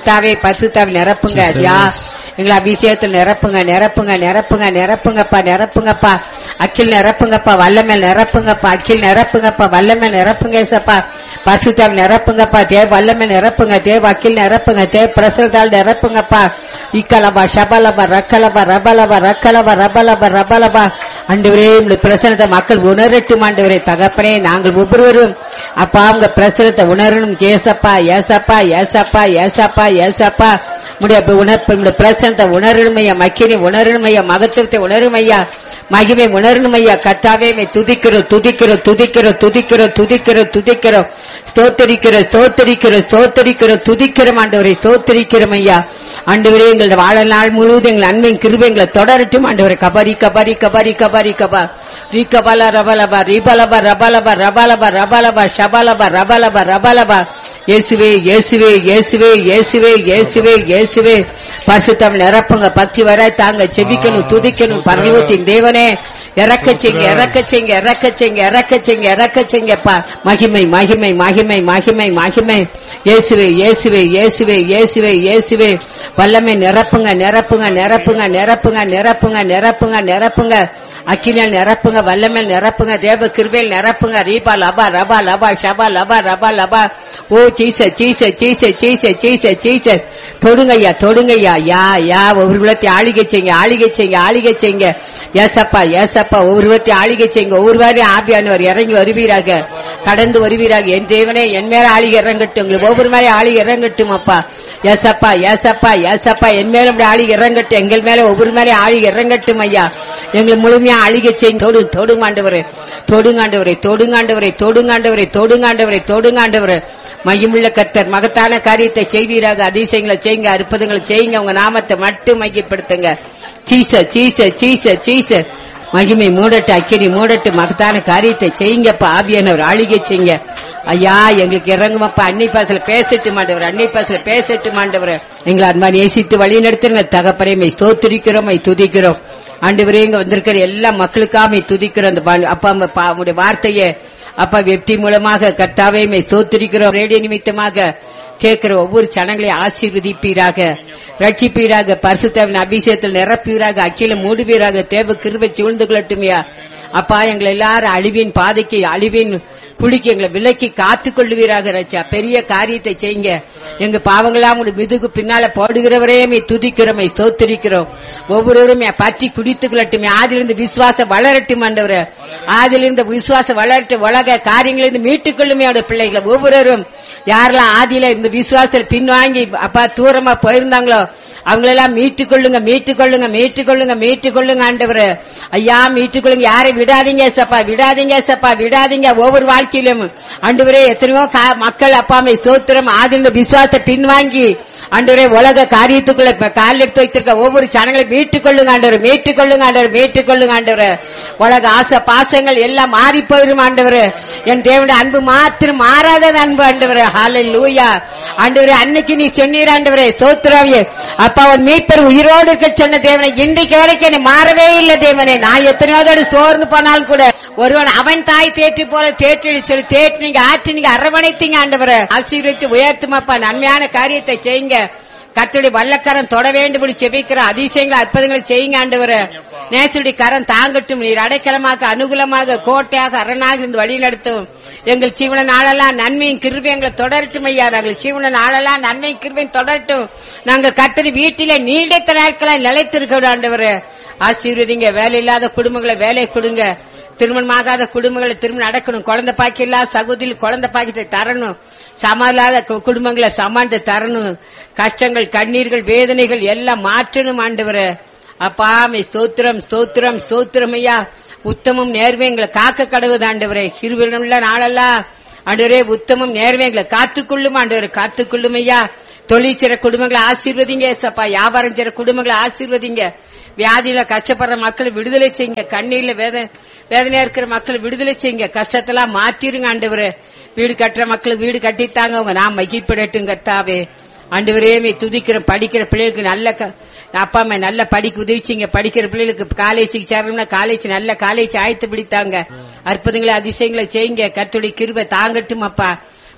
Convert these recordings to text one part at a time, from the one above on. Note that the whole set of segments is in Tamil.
கத்தாவே பசுத்தாவை நிரப்புங்க Jesus. ஐயா எங்களை அபிஷேகத்தில் நிரப்புங்க நிரப்புங்க நிரப்புங்க நிரப்புங்கப்பா நிரப்புங்கப்பா அக்கில் நிரப்புங்கப்பா வல்லமேல் நிரப்புங்கப்பா அக்கில் நிரப்புங்கப்பா வல்லமேல் நிரப்புங்க ஏசப்பா பசுத்தாவை நிரப்புங்கப்பா தேவ வல்லமேல் நிரப்புங்க தேவ அக்கில் நிரப்புங்க தேவ பிரசரத்தால் நிரப்புங்கப்பா இக்கலபா ஷபலபா ரக்கலபா ரபலபா ரக்கலபா ரபலபா ரபலபா ஆண்டவரே உங்களுடைய பிரசனத்தை மக்கள் உணரட்டும் ஆண்டவரே தகப்பனே நாங்கள் ஒவ்வொருவரும் அப்பா உங்க பிரசனத்தை உணரணும் ஏசப்பா ஏசப்பா ஏசப்பா ஏசப்பா ஏசப்பா முடிய உணர்ப்பு உங்களுடைய பிரசனத்தை உணரணும் ஐயா மக்கினை உணரணும் ஐயா மகத்துவத்தை உணரும் ஐயா மகிமை உணரணும் ஐயா கத்தாவே மை துதிக்கிறோம் துதிக்கிறோம் துதிக்கிறோம் துதிக்கிறோம் துதிக்கிறோம் துதிக்கிறோம் ஸ்தோத்தரிக்கிறோம் ஸ்தோத்தரிக்கிறோம் ஸ்தோத்தரிக்கிறோம் துதிக்கிறோம் ஆண்டவரை ஸ்தோத்தரிக்கிறோம் ஐயா ஆண்டவரே எங்களோட வாழ்நாள் முழுவதும் எங்கள் அன்பின் கிருபை எங்களை தொடரட்டும் ஆண்டவரை கபரி கபரி கபரி கபரி கபா ரீ கபாலா ரபலபா ரீபலபா ரபலபா ரபலபா ரபலபா ஷபலபா ரபலபா ரபலபா இயேசுவே இயேசுவே இயேசுவே இயேசுவே இயேசுவே இயேசுவே பசுத்தம் நிரப்புங்க பக்தி வர தாங்க செபிக்கணும் துதிக்கணும் பரலோகத்தின் தேவனே இறக்க செய்ங்க இறக்க செய்ங்க இறக்க செய்ங்க இறக்க செய்ங்க இறக்க செய்ங்கப்பா மகிமை மகிமை மகிமை மகிமை மகிமை இயேசுவே இயேசுவே இயேசுவே இயேசுவே இயேசுவே வல்லமை நிரப்புங்க நிரப்புங்க நிரப்புங்க நிரப்புங்க நிரப்புங்க நிரப்புங்க நிரப்புங்க அக்கினியால் நிரப்புங்க வல்லமேல் நிரப்புங்க தேவ கிருபையில் நிரப்புங்க ரீபா லபா ரபா லபா ஷபா லபா ரபா லபா ஓ சீச சீச சீச சீச சீச சீச தொடுங்கய்யா தொடுங்கய்யா யா யா ஒவ்வொரு குலத்தை ஆளிகை செய்யுங்க ஆளிகை செய்யுங்க ஆளிகை செய்யுங்க ஏசப்பா ஏசப்பா ஒவ்வொரு குலத்தை ஆளிகை செய்யுங்க ஒவ்வொரு வாரி ஆபியானவர் இறங்கி வருவீராக கடந்து வருவீராக என் தேவனே என் மேல ஆளிகை இறங்கட்டும் உங்களுக்கு ஒவ்வொரு மாதிரி ஆளிகை இறங்கட்டும் அப்பா ஏசப்பா ஏசப்பா ஏசப்பா என் மேல இப்படி ஆளிகை இறங்கட்டும் எங்கள் மேல ஒவ்வொரு மாதிரி ஆளிகை இறங்கட்டும் ஐயா எங்களை முழுமையா ஆளிகை செய்யும் தொடு தொடுங்காண்டவரே தொடுங்காண்டவரை தொடுங்காண்டவரை தொடுங்காண்டவரை தொடுங்காண்டவரை தொடுங்காண்டவரை மையமுள்ள கர்த்தர் மகத்தான காரியத்தை செய்வீராக அதிசயங்களை செய்யுங்க அற்புதங்களை செய்யுங்க உங்க நாமத்தை மட்டும் மையப்படுத்துங்க சீச சீச சீச சீச மகிமை மூடட்டு அக்கினி மூடட்டு மகத்தான காரியத்தை செய்யுங்கப்பா ஆவியானவர் ஆளிகை செய்யுங்க ஐயா எங்களுக்கு இறங்குமப்பா அன்னை பாசல பேசட்டு மாண்டவர் அன்னை பாசல பேசட்டு மாண்டவர் எங்களை அன்பா நேசித்து வழி நடத்துங்க தகப்பறைமை ஸ்தோத்திரிக்கிறோம் மை துதிக்கிறோம் ஆண்டவரே இங்க வந்திருக்கிற எல்லா மக்களுக்காக துதிக்கிறோம் அந்த பா- அப்பா அம்மா பா- உங்களுடைய வார்த்தையை அப்பா வெப்டி மூலமாக கர்த்தாவே மை ஸ்தோத்திரிக்கிறோம் ரேடியோ நிமித்தமாக கேட்கிற ஒவ்வொரு சனங்களையும் ஆசீர்வதிப்பீராக ரட்சிப்பீராக பரிசுத்தாவின் அபிஷேகத்தில் நிரப்பீராக அக்கில மூடுவீராக தேவ கிருபை சூழ்ந்து கொள்ளட்டுமையா அப்பா எங்களை எல்லாரும் அழிவின் பாதைக்கு அழிவின் குளிக்கு எங்களை விலக்கி காத்துக் கொள்ளுவீராக ரச்சா பெரிய காரியத்தை செய்யுங்க எங்க பாவங்களா உங்களுக்கு மிதுகு பின்னால போடுகிறவரே மே துதிக்கிறோம் ஸ்தோத்திரிக்கிறோம் ஒவ்வொருவரும் என் பற்றி குடித்துக் கொள்ளட்டுமே ஆதிலிருந்து விசுவாசம் வளரட்டும் ஆண்டவரே ஆதிலிருந்து விசுவாசம் வளரட்டு உலக காரியங்களிலிருந்து மீட்டுக் கொள்ளுமே அவருடைய பிள்ளைகளை ஒவ்வொருவரும் யாரெல்லாம் ஆதியில இந்த விசுவாசத்தில் பின்வாங்கி அப்பா தூரமா போயிருந்தாங்களோ அவங்களெல்லாம் மீட்டுக் கொள்ளுங்க மீட்டுக் கொள்ளுங்க மீட்டுக் கொள்ளுங்க மீட்டுக் கொள்ளுங்க ஆண்டவர் ஐயா மீட்டுக் கொள்ளுங்க யாரை விடாதீங்க சப்பா விடாதீங்க சப்பா விடாதீங்க ஒவ்வொரு வாழ்க்கையிலும் ஆண்டவரே எத்தனையோ கா- மக்கள் அப்பாமை ஸ்தோத்திரம் ஆதிந்த விசுவாசத்தை பின்வாங்கி ஆண்டவரே உலக காரியத்துக்குள்ள இப்ப கால் எடுத்து வைத்திருக்க ஒவ்வொரு சனங்களை மீட்டுக் கொள்ளுங்க ஆண்டவர் மீட்டுக் கொள்ளுங்க ஆண்டவர் மீட்டுக் கொள்ளுங்க ஆண்டவர் உலக ஆசை பாசங்கள் எல்லாம் மாறி போயிடும் ஆண்டவர் என் தேவனுடைய அன்பு மாத்திரம் மாறாதது அன்பு ஆண்டவர் ஹாலை லூயா ஆண்டவரே அன்னைக்கு நீ சொன்னீர் ஆண்டவரே ஸ்தோத்திராவியே அப்பா அவன் மீட்பர் உயிரோடு இருக்க சொன்ன தேவனை இன்றைக்கு வரைக்கும் நீ மாறவே இல்லை தேவனே நான் எத்தனையோ தடவை சோர்ந்து போனாலும் கூட ஒருவன் அவன் தாய் தேற்றி போல தேற்றி சொல்லி தேற்றி நீங்க ஆற்றி நீங்க அரவணைத்தீங்க ஆண்டவரை ஆசீர்வதித்து உயர்த்துமாப்பா நன்மையான காரியத்தை செய்யுங்க கர்த்தருடைய வல்லக்கரம் தொட வேண்டும் செபிக்கிற அதிசயங்களை அற்புதங்களை செய்யுங்க ஆண்டவர நேசருடைய கரம் தாங்கட்டும் நீர் அடைக்கலமாக அனுகூலமாக கோட்டையாக அரணாக இருந்து வழி நடத்தும் எங்கள் ஜீவன நாளெல்லாம் நன்மையும் கிருபையும் எங்களை தொடரட்டும் ஐயா நாங்கள் ஜீவன நாளெல்லாம் நன்மையும் கிருபையும் தொடரட்டும் நாங்கள் கர்த்தர் வீட்டிலே நீண்ட நாட்களாய் நிலைத்திருக்க ஆண்டவர ஆசீர்வதிங்க வேலை இல்லாத குடும்பங்களை வேலை கொடுங்க திருமணமாகாத குடும்பங்களை திருமணம் நடக்கணும் குழந்தை பாக்கி இல்லாத சகோதரி குழந்தை பாக்கியத்தை தரணும் சமாளாத கு- குடும்பங்களை சமாளித்து தரணும் கஷ்டங்கள் கண்ணீர்கள் வேதனைகள் எல்லாம் மாற்றணும் ஆண்டவர அப்பா மே ஸ்தோத்திரம் ஸ்தோத்திரம் ஸ்தோத்திரம் ஐயா உத்தமம் நேர்மை எங்களை காக்க கடவுது ஆண்டவரே சிறுவிரமுள்ள நாளெல்லாம் ஆண்டவரே உத்தமம் நேர்மை எங்களை காத்துக்கொள்ளும் ஆண்டவரே காத்துக்கொள்ளும் ஐயா தொழில் செய்ற குடும்பங்களை ஆசீர்வதிங்க ஏசப்பா வியாபாரம் செய்ற குடும்பங்களை ஆசீர்வதிங்க வியாதியில கஷ்டப்படுற மக்களை விடுதலை செய்யுங்க கண்ணீர்ல வேத வேதனையா இருக்கிற மக்களை விடுதலை செய்யுங்க கஷ்டத்தெல்லாம் மாத்திருங்க ஆண்டவரே வீடு கட்டுற மக்களுக்கு வீடு கட்டித்தாங்க அவங்க நான் மகிழ்ப்படட்டும் கர்த்தாவே ஆண்டவரே மே துதிக்கிற படிக்கிற பிள்ளைகளுக்கு நல்ல க- அப்பா அம்மா நல்ல படிக்க உதவிச்சிங்க படிக்கிற பிள்ளைகளுக்கு காலேஜுக்கு சேரணும்னா காலேஜ் நல்ல காலேஜ் ஆயத்து பிடித்தாங்க அற்புதங்களை அதிசயங்களை செய்யுங்க கத்துடைய கிருபை தாங்கட்டும் அப்பா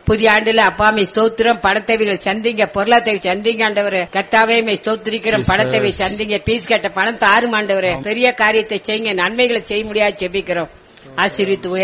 புதிய ஆண்டுல அப்பாமை ஸ்தோத்திரம் பணத்தேவைகள் சந்திங்க பொருளாதார சந்திங்க ஆண்டவரே கத்தாவே மை ஸ்தோத்திரிக்கிறோம் Jesus. பணத்தேவை சந்திங்க பீஸ் கட்ட பணம் தாரும் ஆண்டவரே பெரிய காரியத்தை செய்யுங்க நன்மைகளை செய்ய முடியாது ஜெபிக்கிறோம் ஆசீர்வித்து உயர்த்தி